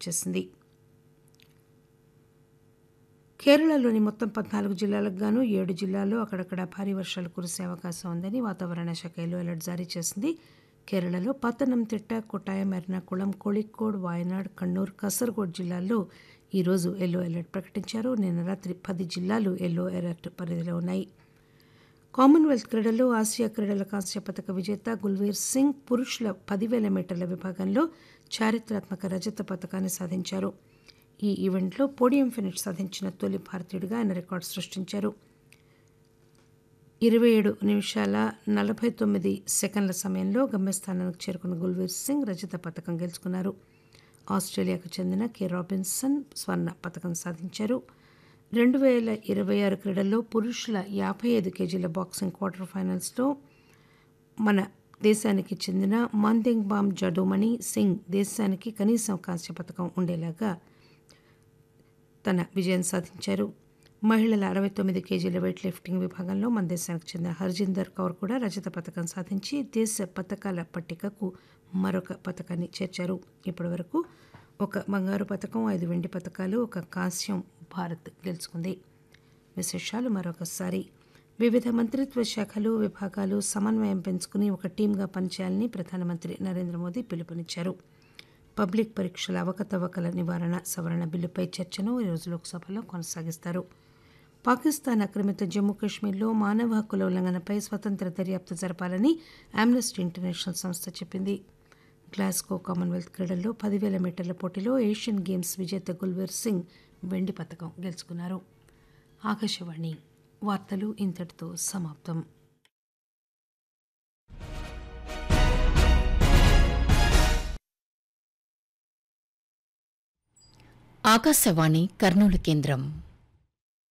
చేసింది కేరళలోని మొత్తం పద్నాలుగు జిల్లాలకు గాను ఏడు జిల్లాల్లో అక్కడక్కడ భారీ వర్షాలు కురిసే అవకాశం ఉందని వాతావరణ శాఖ ఎల్లో అలర్ట్ జారీ చేసింది కేరళలో పతనంతిట్ట కొట్టాయం ఎర్నాకుళం కోళికోడ్ వాయనాడ్ కണ്ണూర్ కసర్గోడ్ జిల్లాల్లో ఈరోజు ఎల్లో అలర్ట్ ప్రకటించారు నిన్న రాత్రి పది జిల్లాలు ఎల్లో అలర్ట్ పరిధిలో ఉన్నాయి కామన్వెల్త్ క్రీడల్లో ఆసియా క్రీడల కాంస్య పథక విజేత గుల్వీర్ సింగ్ పురుషుల పదివేల మీటర్ల విభాగంలో చారిత్రాత్మక రజత పథకాన్ని సాధించారు ఈ ఈవెంట్లో పోడియం ఫినిష్ సాధించిన తొలి భారతీయుడిగా ఆయన రికార్డు సృష్టించారు ఇరవై ఏడు నిమిషాల నలభై తొమ్మిది సెకండ్ల సమయంలో గమ్యస్థానానికి చేరుకున్న గుల్వీర్ సింగ్ రజత పథకం గెలుచుకున్నారు ఆస్ట్రేలియాకు చెందిన కె రాబిన్సన్ స్వర్ణ పథకం సాధించారు రెండు వేల ఇరవై ఆరు క్రీడల్లో పురుషుల యాభై ఐదు కేజీల బాక్సింగ్ క్వార్టర్ ఫైనల్స్లో మన దేశానికి చెందిన మాందెంగ్ బామ్ జడోమణి సింగ్ దేశానికి కనీసం కాంస్య పథకం ఉండేలాగా తన విజయం సాధించారు మహిళల అరవై తొమ్మిది కేజీల వెయిట్ లిఫ్టింగ్ విభాగంలో మన దేశానికి చెందిన హర్జిందర్ కౌర్ కూడా రజత పథకం సాధించి దేశ పథకాల పట్టికకు మరొక పథకాన్ని చేర్చారు ఇప్పటి వరకు ఒక బంగారు పథకం ఐదు వెండి పథకాలు ఒక కాంస్యం భారత్ గెలుచుకుంది విశేషాలు మరొకసారి వివిధ మంత్రిత్వ శాఖలు విభాగాలు సమన్వయం పెంచుకుని ఒక టీంగా పనిచేయాలని ప్రధానమంత్రి నరేంద్ర మోదీ పిలుపునిచ్చారు పబ్లిక్ పరీక్షల అవకతవకల నివారణ సవరణ బిల్లుపై చర్చను ఈరోజు లోక్సభలో కొనసాగిస్తారు పాకిస్తాన్ ఆక్రమిత జమ్మూ కాశ్మీర్లో మానవ హక్కుల ఉల్లంఘనపై స్వతంత్ర దర్యాప్తు జరపాలని ఆమ్నెస్టీ ఇంటర్నేషనల్ సంస్థ చెప్పింది గ్లాస్గో కామన్వెల్త్ క్రీడల్లో పదివేల మీటర్ల పోటీలో ఏషియన్ గేమ్స్ విజేత గుల్వీర్ సింగ్ వెండి పథకం గెలుచుకున్నారు ఆకాశవాణి వార్తలు ఇంతటితో సమాప్తం ఆకాశవాణి కర్నూలు కేంద్రం